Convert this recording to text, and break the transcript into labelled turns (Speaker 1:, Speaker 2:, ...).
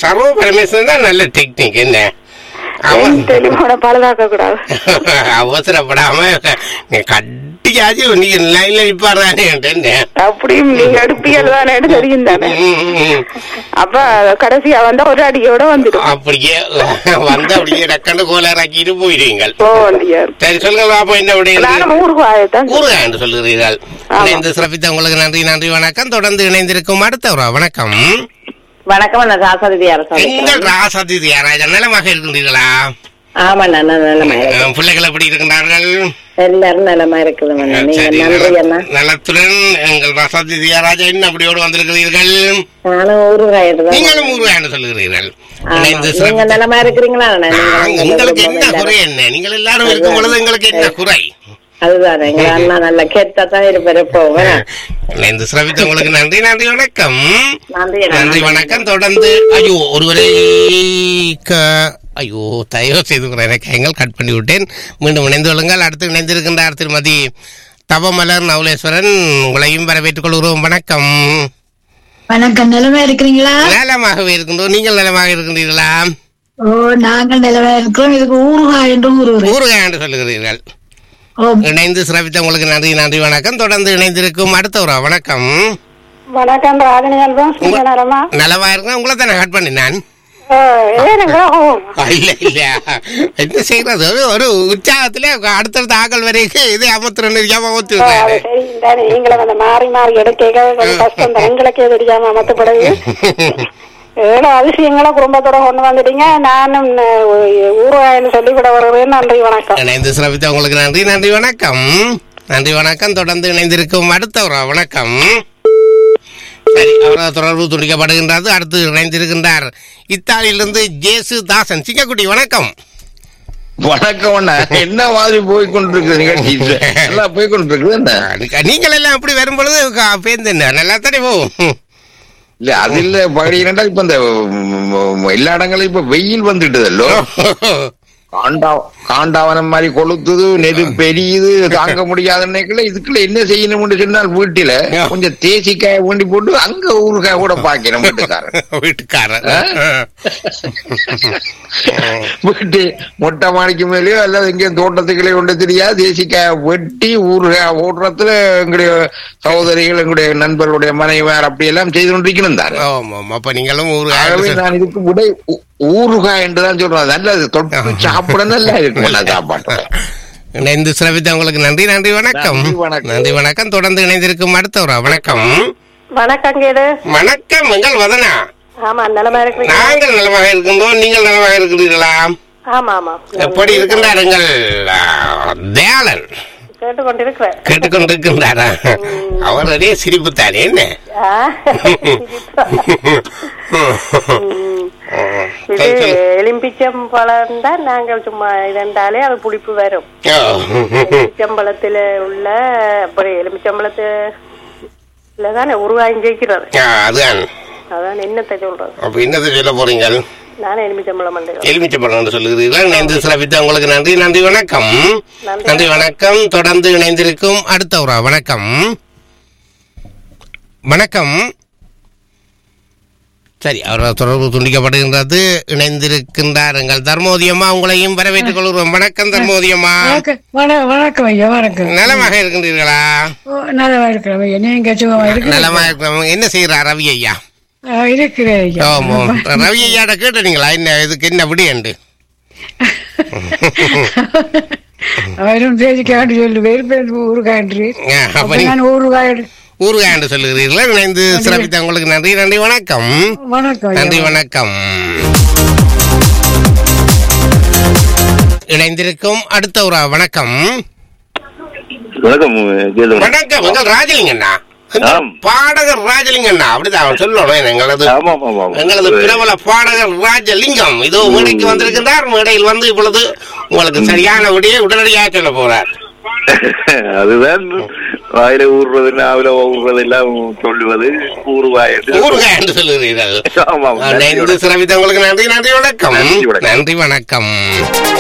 Speaker 1: சர்வ பரமேஸ்வரன் தான் நல்ல டெக்னிக் என்ன அவன்
Speaker 2: டெலிஃபோனை பழுதாக்க கூடாது
Speaker 1: அவசரப்படாம நீ கட்டியாச்சு நீங்க லைன்ல நிப்பாடுறானே என்ன
Speaker 2: அப்படியும் நீங்க எடுப்பீர்கள் தானே தெரியும் தானே அப்ப கடைசியா வந்தா ஒரு அடியோட வந்துடும்
Speaker 1: அப்படியே வந்து அப்படியே டக்குன்னு கோலாராக்கிட்டு போயிடுவீங்கள்
Speaker 2: ஓ இல்லையா
Speaker 1: சரி சொல்லுங்க பாப்பா என்ன விட
Speaker 2: நானும் ஊருக்கு ஆயத்தான்
Speaker 1: ஊருகா என்று சொல்லுகிறீர்கள்
Speaker 2: ஆமா.
Speaker 1: இணைந்து சிறப்பித்த உங்களுக்கு நன்றி நன்றி வணக்கம் தொடர்ந்து இணைந்திருக்கும் அடுத்தவரா வணக்கம்
Speaker 3: வணக்கம் நான் ராசாதி அரசு
Speaker 1: எங்கள் ராசதி தியாராஜா நலமாக இருக்கின்றீர்களா
Speaker 3: ஆமா நான் நலமா இருக்கேன்
Speaker 1: அஹ், பிள்ளைகள் எப்படி இருக்கின்றார்கள்
Speaker 3: எல்லாரும் நலமா இருக்குது அண்ணா. நீங்க
Speaker 1: சரி,
Speaker 3: நன்றி அண்ணா
Speaker 1: நல- நலத்துடன் எங்கள் ராசாதி தியாராஜா என்ன அப்படியோடு வந்திருக்கிறீர்கள்
Speaker 3: நானும் ஊருகாயிட்டு
Speaker 1: நீங்களும் ஊருகா என்று சொல்லுகிறீர்கள் இணைந்து
Speaker 3: நீங்க
Speaker 1: சிறப்பித்த
Speaker 3: நலமா இருக்கிறீங்களா அண்ணா? நீங்க
Speaker 1: நாங்க-
Speaker 3: உங்க
Speaker 1: உங்களுக்கு
Speaker 3: குடும்பம்
Speaker 1: என்ன குறை
Speaker 3: எல்லாரும்.
Speaker 1: என்ன நீங்கள் எல்லாரும் இருக்கும் பொழுது எங்களுக்கு என்ன குறை
Speaker 3: அதுதான் எங்க அண்ணா நல்ல கேட்டா தான் இருப்பாரு போவேன்
Speaker 1: இணைந்து சிறப்பித்த உங்களுக்கு நன்றி நன்றி வணக்கம்
Speaker 3: நன்றி அண்ணா.
Speaker 1: நன்றி வணக்கம் தொடர்ந்து ஐயோ ஒருவரை க- ஐயோ தயவு செய்து எனக்கு எங்கள் கட் பண்ணி விட்டேன் மீண்டும் இணைந்து கொள்ளுங்கள் அடுத்து இணைந்திருக்கின்றார் திருமதி தவமலர் நவலேஸ்வரன் உங்களையும் வரவேற்றுக் கொள்கிறோம் வணக்கம்
Speaker 4: வணக்கம் நிலைமை இருக்கிறீங்களா
Speaker 1: நலமாகவே இருக்கின்றோம் நீங்கள் நலமாக இருக்கின்றீர்களா
Speaker 4: ஓ நாங்கள் நிலைமை இருக்கிறோம் இதுக்கு ஊருகா என்று ஊருகிறேன்
Speaker 1: ஊருகா என்று சொல்லுகிறீர்கள்
Speaker 4: ஓ
Speaker 1: இணைந்து சிறப்பித்த உங்களுக்கு நன்றி நன்றி வணக்கம் தொடர்ந்து இணைந்திருக்கும் அடுத்த ஒரு வணக்கம்
Speaker 2: வணக்கம் ராஜினி அல்வம் சுந்தரமா
Speaker 1: நலமா இருக்க உங்களை தானே கட் பண்ணினான்
Speaker 2: ஏனுங்க
Speaker 1: இல்ல இல்ல என்ன செய்யறது ஒரு ஒரு உற்சாகத்துல அடுத்தடுத்த ஆக்கள் வரைக்கும் இது அமர்த்துறேன்னு தெரியாம அமர்த்தி விடுறாரு
Speaker 2: தெரியும் தானே நீங்களும் அந்த மாறி மாறி எடுக்க கொஞ்சம் கஷ்டம் தான் எங்களுக்கே தெரியாம அமர்த்தப்படுது ஏழு அதிசயங்களை குடும்பத்தோட கொண்டு வந்துட்டீங்க நானும் ஊருவாயின்னு சொல்லி கூட வருவேன் நன்றி வணக்கம்
Speaker 1: இணைந்து சிறப்பித்த உங்களுக்கு நன்றி நன்றி வணக்கம் நன்றி வணக்கம் தொடர்ந்து இணைந்திருக்கும் அடுத்த ஒரு வணக்கம் சரி அவரது தொடர்பு துண்டிக்கப்படுகின்றது அடுத்து இணைந்திருக்கின்றார் இத்தாலியிலிருந்து ஜேசு தாசன் சிங்கக்குட்டி வணக்கம்
Speaker 5: வணக்கம் அண்ணா என்ன மாதிரி போய் கொண்டிருக்குது நிகழ்ச்சி நல்லா போய் கொண்டிருக்குது என்ன
Speaker 1: அதுக்கு நீங்கள் எல்லாம் அப்படி வரும் பொழுது க- பேருந்து என்ன நல்லா தானே போகும்
Speaker 5: இல்ல அது இல்ல பகுதி இரண்டா இப்ப இந்த ம், எல்லா இடங்களும் இப்ப வெயில் வந்துட்டுதல்லோ காண்டா காண்டாவனம் மாதிரி கொளுத்துது நெரு பெரியுது தாங்க முடியாத நினைக்கல இதுக்குள்ள என்ன செய்யணும்னு சொன்னால் வீட்டுல கொஞ்சம் தேசிக்காய ஊண்டி போட்டு அங்க ஊறுகாய் கூட பாக்கணும் வீட்டுக்காரன்
Speaker 1: வீட்டுக்காரர்
Speaker 5: வீட்டு மொட்டை மாடிக்கு மேலேயோ அல்லது எங்கேயும் தோட்டத்துக்குள்ளே கொண்டு தெரியாது தேசிக்காய வெட்டி ஊறுகாய் ஓடுறதுல எங்களுடைய சகோதரிகள் எங்களுடைய நண்பர்களுடைய மனைவியார் அப்படி எல்லாம் செய்து கொண்டிருக்கணும் தாரு
Speaker 1: ஆமாம் அப்ப நீங்களும் ஒரு
Speaker 5: ஆகவே நான் இதுக்கு விடை ஊ- ஊறுகாய் என்றுதான் சொல்றேன் நல்லது தொட்டு சாப்பிட நல்லா இருக்கும் நான் சாப்பாட்டு
Speaker 1: இணைந்து சிறப்பித்த உங்களுக்கு நன்றி நன்றி வணக்கம்
Speaker 5: நன்றி, வணக்கம்.
Speaker 1: நன்றி வணக்கம் தொடர்ந்து இணைந்திருக்கும் அடுத்த ஒரு வணக்கம்
Speaker 2: வணக்கம் கேடு
Speaker 1: வணக்கம் எங்கள் வதனா
Speaker 2: ஆமா நிலமா இருக்கிறீங்க
Speaker 1: நாங்கள் நலமாக இருக்கின்றோம் நீங்கள் நலமாக இருக்கிறீர்களா
Speaker 2: ஆமா ஆமா
Speaker 1: எப்படி இருக்கின்றார் எங்கள் ஆ, தயாளன்
Speaker 2: கேட்டுக்கொண்டிருக்கிறேன்
Speaker 1: கேட்டுக்கொண்டிருக்கின்றாரா அவர் நிறைய சிரிப்பு தானே என்ன
Speaker 2: ஆ, இது
Speaker 1: சரி, சொல்லு.
Speaker 2: எலும்பிச்சம் பழம் தான் நாங்கள் சும்மா இதென்றாலே அது புளிப்பு வரும்
Speaker 1: ஓ.
Speaker 2: எலுமிச்சம்பழத்துல உள்ள அப்படி எலுமிச்சம்பழத்துல தானே உருவாகி ஜெயிக்கிறது
Speaker 1: ஆ, அதுதான்
Speaker 2: அதான் என்னத்தை சொல்றது
Speaker 1: அப்ப என்னத்தை சொல்ல போறீங்க
Speaker 2: நானே எலுமிச்சம்பழம் பண்ணுறேன்
Speaker 1: எலுமிச்சை பழம் என்று சொல்லுகிறீர்கள் இணைந்து சிறப்பித்த உங்களுக்கு நன்றி நன்றி வணக்கம்
Speaker 2: நன்றி.
Speaker 1: நன்றி வணக்கம் தொடர்ந்து இணைந்திருக்கும் அடுத்த ஒரு வணக்கம் வணக்கம் சரி அவர் தொடர்பு துண்டிக்கப்படுகின்றது இணைந்திருக்கின்றார் எங்கள் தர்மோதியம்மா உங்களையும் வரவேற்றுக் கொள்கிறோம் வணக்கம் தர்மோதியம்மா
Speaker 4: வணக்கம் வண- வணக்கம் ஐயா வணக்கம்
Speaker 1: நலமாக இருக்கின்றீர்களா
Speaker 4: ஓ, நலமா இருக்கிறோம் ஐயா நீங்க சுகமா இருக்கிறீங்களா?
Speaker 1: நலமா இருக்கிறோம் என்ன செய்யறார் ரவி ஐயா
Speaker 4: ஆ, இருக்கிறேன் ஐயா
Speaker 1: ஆமா ரவி ஐயாட்ட கேட்டீங்களா என்ன இதுக்கு என்ன விடியண்டு
Speaker 4: அவரும் பேசிக்காண்டு சொல்லு வேறு ஊருகாண்டு
Speaker 1: ஆ, அப்ப
Speaker 4: அப்ப
Speaker 1: நீ-
Speaker 4: நான் ஊருகாடு
Speaker 1: ஊர்காண்டு சொல்லுகிறீர்கள் இணைந்து சிறப்பித்த உங்களுக்கு நன்றி நன்றி வணக்கம்
Speaker 4: வணக்கம் ஐயா.
Speaker 1: நன்றி வணக்கம் இணைந்திருக்கும் அடுத்த ஒரு வணக்கம்
Speaker 6: வணக்கம் கேளுங்க
Speaker 1: வணக்கம் எங்கள் ராஜலிங்கண்ணா
Speaker 6: ஆம்.
Speaker 1: பாடகர் ராஜலிங்கண்ணா அப்படிதான் அவன் சொல்லணும் எங்களது
Speaker 6: ஆமா ஆமா ஆமா
Speaker 1: எங்களது பிரபல பாடகர் ராஜலிங்கம் இதோ மேடைக்கு வந்திருக்கின்றார் மேடையில் வந்து இப்பொழுது உங்களுக்கு சரியான விடையை உடனடியாக சொல்ல போறார்
Speaker 6: அதுதான் வாயில ஊறுறது நாவில ஊறுறது எல்லாம் சொல்லுவது ஊறுவாய் என்று
Speaker 1: ஊருகாய் என்று சொல்லுகிறீர்கள்
Speaker 6: ஆமா ஆமா. நன்றி
Speaker 1: இணைந்து
Speaker 6: வணக்கம்.
Speaker 1: சிறப்பித்த உங்களுக்கு நன்றி நன்றி வணக்கம்
Speaker 6: நன்றி வணக்கம்.
Speaker 1: நன்றி வணக்கம்